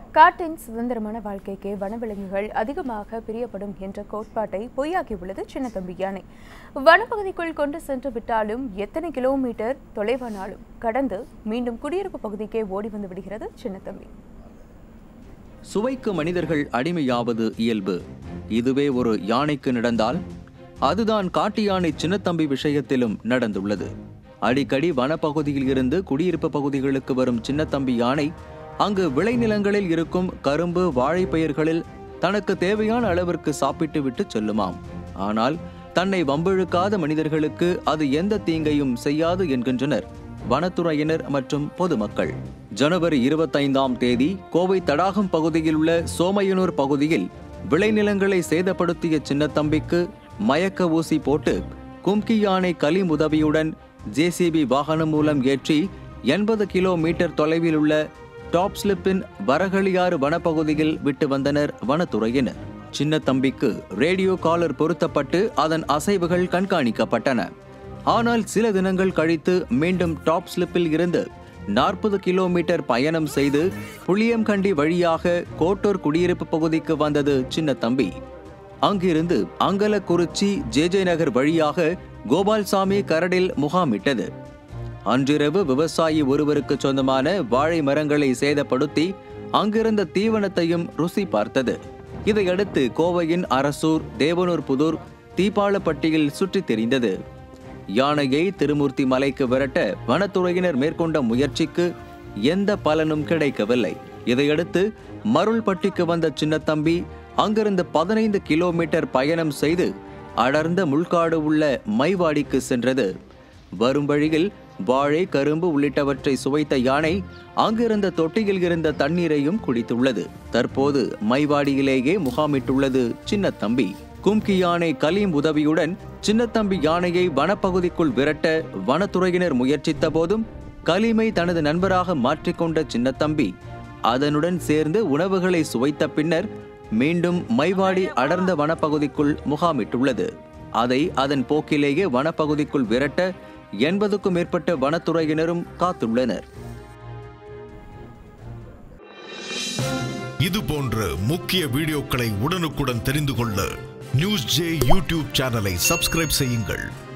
காட்டின் சுதந்திரமான வாழ்க்கைக்கு வனவிலங்குகள் அதிகமாக பிரியப்படும் என்ற கோட்பாட்டை பொய்யாக்கியுள்ளது சின்னத்தம்பி யானை வனப்பகுதிக்குள் கொண்டு சென்று விட்டாலும் எத்தனை கிலோமீட்டர் தொலைவானாலும் கடந்து மீண்டும் குடியிருப்பு பகுதிக்கே ஓடி வந்து விடுகிறது சின்னத்தம்பி சுவைக்கு மனிதர்கள் அடிமையாவது இயல்பு இதுவே ஒரு யானைக்கு நடந்தால் அதுதான் காட்டு யானை சின்னத்தம்பி விஷயத்திலும் நடந்துள்ளது அடிக்கடி வனப்பகுதியில் இருந்து குடியிருப்பு பகுதிகளுக்கு வரும் சின்னத்தம்பி யானை அங்கு விளைநிலங்களில் இருக்கும் கரும்பு வாழைப்பயிர்களில் தனக்கு தேவையான அளவிற்கு சாப்பிட்டு விட்டு செல்லுமாம் ஆனால் தன்னை வம்பிழுக்காத மனிதர்களுக்கு அது எந்த தீங்கையும் செய்யாது என்கின்றனர் வனத்துறையினர் மற்றும் பொதுமக்கள் ஜனவரி இருபத்தைந்தாம் தேதி கோவை தடாகம் பகுதியில் உள்ள சோமையனூர் பகுதியில் விளைநிலங்களை சேதப்படுத்திய சின்னத்தம்பிக்கு மயக்க ஊசி போட்டு கும்கி யானை கலிம் உதவியுடன் ஜேசிபி வாகனம் மூலம் ஏற்றி எண்பது கிலோமீட்டர் தொலைவில் உள்ள டாப் ஸ்லிப்பின் வரகளியாறு வனப்பகுதியில் விட்டு வந்தனர் வனத்துறையினர் சின்னத்தம்பிக்கு ரேடியோ காலர் பொருத்தப்பட்டு அதன் அசைவுகள் கண்காணிக்கப்பட்டன ஆனால் சில தினங்கள் கழித்து மீண்டும் டாப் ஸ்லிப்பில் இருந்து நாற்பது கிலோமீட்டர் பயணம் செய்து புளியம்கண்டி வழியாக கோட்டூர் குடியிருப்பு பகுதிக்கு வந்தது சின்னத்தம்பி அங்கிருந்து அங்கலக்குறிச்சி ஜேஜே நகர் வழியாக கோபால்சாமி கரடில் முகாமிட்டது அன்றிரவு விவசாயி ஒருவருக்கு சொந்தமான வாழை மரங்களை சேதப்படுத்தி அங்கிருந்த தீவனத்தையும் ருசி பார்த்தது இதையடுத்து கோவையின் அரசூர் தேவனூர் புதூர் தீபாலப்பட்டியில் சுற்றித் திரிந்தது யானையை திருமூர்த்தி மலைக்கு விரட்ட வனத்துறையினர் மேற்கொண்ட முயற்சிக்கு எந்த பலனும் கிடைக்கவில்லை இதையடுத்து மருள்பட்டிக்கு வந்த சின்னத்தம்பி அங்கிருந்து பதினைந்து கிலோமீட்டர் பயணம் செய்து அடர்ந்த முள்காடு உள்ள மைவாடிக்கு சென்றது வரும் வழியில் வாழை கரும்பு உள்ளிட்டவற்றை சுவைத்த யானை அங்கிருந்த தொட்டியில் இருந்த தண்ணீரையும் குடித்துள்ளது தற்போது மைவாடியிலேயே முகாமிட்டுள்ளது சின்னத்தம்பி கும்கி யானை கலீம் உதவியுடன் சின்னத்தம்பி யானையை வனப்பகுதிக்குள் விரட்ட வனத்துறையினர் முயற்சித்த போதும் கலீமை தனது நண்பராக மாற்றிக்கொண்ட சின்னத்தம்பி அதனுடன் சேர்ந்து உணவுகளை சுவைத்த பின்னர் மீண்டும் மைவாடி அடர்ந்த வனப்பகுதிக்குள் முகாமிட்டுள்ளது அதை அதன் போக்கிலேயே வனப்பகுதிக்குள் விரட்ட எண்பதுக்கும் மேற்பட்ட வனத்துறையினரும் காத்துள்ளனர் இது போன்ற முக்கிய வீடியோக்களை உடனுக்குடன் தெரிந்து கொள்ள நியூஸ் ஜே யூடியூப் சேனலை சப்ஸ்கிரைப் செய்யுங்கள்